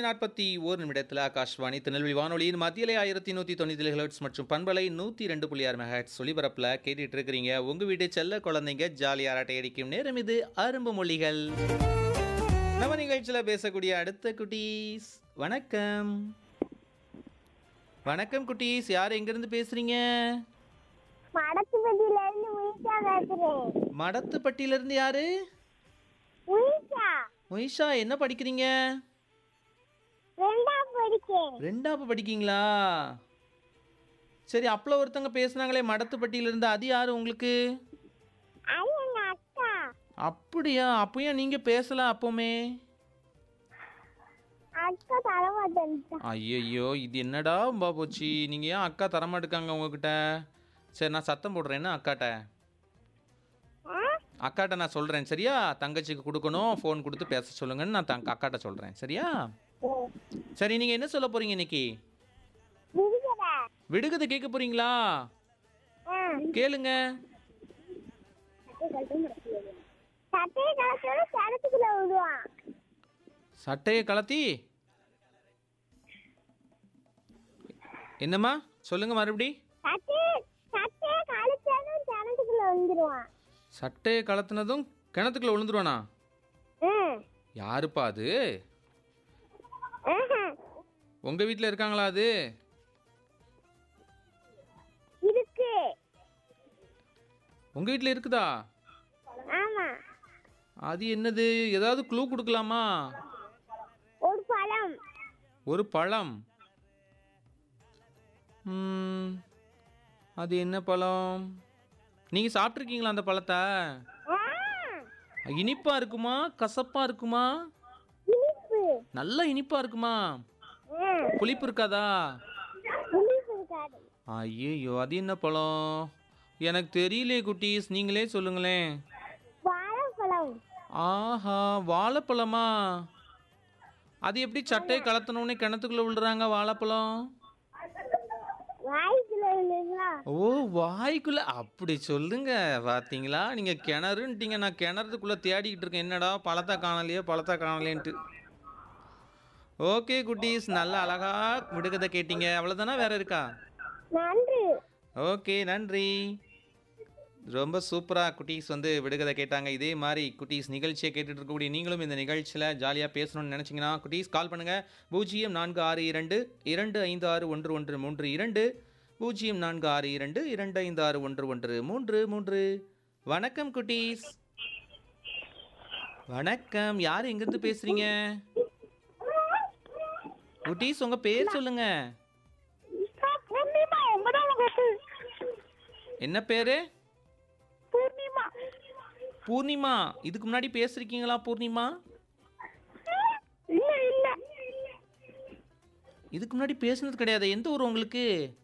மணி நாற்பத்தி ஓர் நிமிடத்தில் ஆகாஷ்வாணி திருநெல்வேலி வானொலியின் மத்தியிலே ஆயிரத்தி நூற்றி தொண்ணூற்றி ஹெர்ட்ஸ் மற்றும் பண்பலை நூற்றி ரெண்டு புள்ளி ஆறு மெகாட்ஸ் ஒலிபரப்பில் கேட்டுட்டு இருக்கிறீங்க உங்கள் வீட்டு செல்ல குழந்தைங்க ஜாலியாக அரட்டை அடிக்கும் நேரம் இது அரும்பு மொழிகள் நம்ம நிகழ்ச்சியில் பேசக்கூடிய அடுத்த குட்டீஸ் வணக்கம் வணக்கம் குட்டீஸ் யார் எங்கேருந்து பேசுகிறீங்க மடத்துப்பட்டியில இருந்து உயிஷா பேசுறேன் மடத்துப்பட்டியிலேருந்து யாரு உயிஷா மொய்ஷா என்ன படிக்கிறீங்க ரெண்டாம் படிக்கேன் ரெண்டாப்பு படிக்கீங்களா சரி அப்பள ஒருத்தங்க பேசுனாங்களே மடத்துப்பட்டியிலேருந்து அது யார் உங்களுக்கு அது எங்க அக்கா அப்படியா அப்பயும் நீங்கள் பேசலாம் அப்போமே அக்கா தலைமாட்டேன் ஐயையோ இது என்னடா பா போச்சு நீங்கள் ஏன் அக்கா தரமாட்டுக்காங்க உங்ககிட்ட சரி நான் சத்தம் போடுறேன் என்ன அக்காட்ட அக்காட்ட நான் சொல்கிறேன் சரியா தங்கச்சிக்கு கொடுக்கணும் ஃபோன் கொடுத்து பேச சொல்லுங்கன்னு நான் தங்க அக்காட்ட சொல்கிறேன் சரியா சரி நீங்கள் என்ன சொல்ல போகிறீங்க இன்னைக்கு விடுகட விடுகதை கேட்க போகிறீங்களா கேளுங்க சட்டையை கலச்சோட கிணத்துக்குள்ள விடுவான் சட்டையை கலத்தி என்னம்மா சொல்லுங்க மறுபடி சட்டையை சட்டையை கழிச்சாலும் கிணத்துக்குள்ள வந்துருவான் சட்டையை கலத்துனதும் கிணத்துக்குள்ள விழுந்துருவானா ம் யாருப்பா அது ஆஹா. உங்கள் வீட்டில் இருக்காங்களா அது இருக்கு உங்கள் வீட்டில் இருக்குதா ஆமா அது என்னது ஏதாவது க்ளூ கொடுக்கலாமா ஒரு பழம் ஒரு பழம் ம், அது என்ன பழம் நீங்கள் சாப்பிட்ருக்கீங்களா அந்த பழத்தை ஆ, இனிப்பாக இருக்குமா கசப்பாக இருக்குமா இனிப்பு நல்லா இனிப்பாக இருக்குமா ஆ, புளிப்பு இருக்காதா இனிப்பு இருக்காது ஐயோ அது என்ன பழம் எனக்கு தெரியலையே குட்டீஸ் நீங்களே சொல்லுங்களேன் வாழைப்பழம் ஆஹா வாழைப்பழமா அது எப்படி சட்டையை கலத்தணுன்னே கிணத்துக்குள்ள விழுறாங்க வாழைப்பழம் வாய்க்குள்ள இல்லைங்களா ஓ வாய்க்குள்ள அப்படி சொல்லுங்க பார்த்தீங்களா நீங்க கிணறுன்ட்டீங்க நான் கிணறுக்குள்ள தேடிக்கிட்டு இருக்கேன் என்னடா பழத்தை காணலையே பழத்தை காணலேன்ட்டு ஓகே குட்டீஸ் நல்ல அழகா விடுகதை கேட்டீங்க அவ்வளோதானா வேற இருக்கா நன்றி ஓகே நன்றி ரொம்ப சூப்பராக குட்டீஸ் வந்து விடுகதை கேட்டாங்க இதே மாதிரி குட்டீஸ் நிகழ்ச்சியை கேட்டுட்டு இருக்கக்கூடிய நீங்களும் இந்த நிகழ்ச்சியில் ஜாலியாக பேசணும்னு நினச்சிங்கன்னா குட்டீஸ் கால் பண்ணுங்கள் பூஜ்ஜியம் நான்கு ஆறு இரண்டு இரண்டு ஐந்து ஆறு ஒன்று ஒன்று மூன்று இரண்டு பூஜ்ஜியம் நான்கு ஆறு இரண்டு இரண்டு ஐந்து ஆறு ஒன்று ஒன்று மூன்று மூன்று வணக்கம் குட்டீஸ் வணக்கம் யார் எங்கேருந்து பேசுகிறீங்க குட்டீஸ் உங்கள் பேர் சொல்லுங்கள் பூர்ணிமா ஒன்பதாம் வகுப்பு என்ன பேர் பூர்ணிமா பூர்ணிமா இதுக்கு முன்னாடி பேசிருக்கீங்களா பூர்ணிமா இல்ல இல்ல இதுக்கு முன்னாடி பேசுனது கிடையாது எந்த ஊர் உங்களுக்கு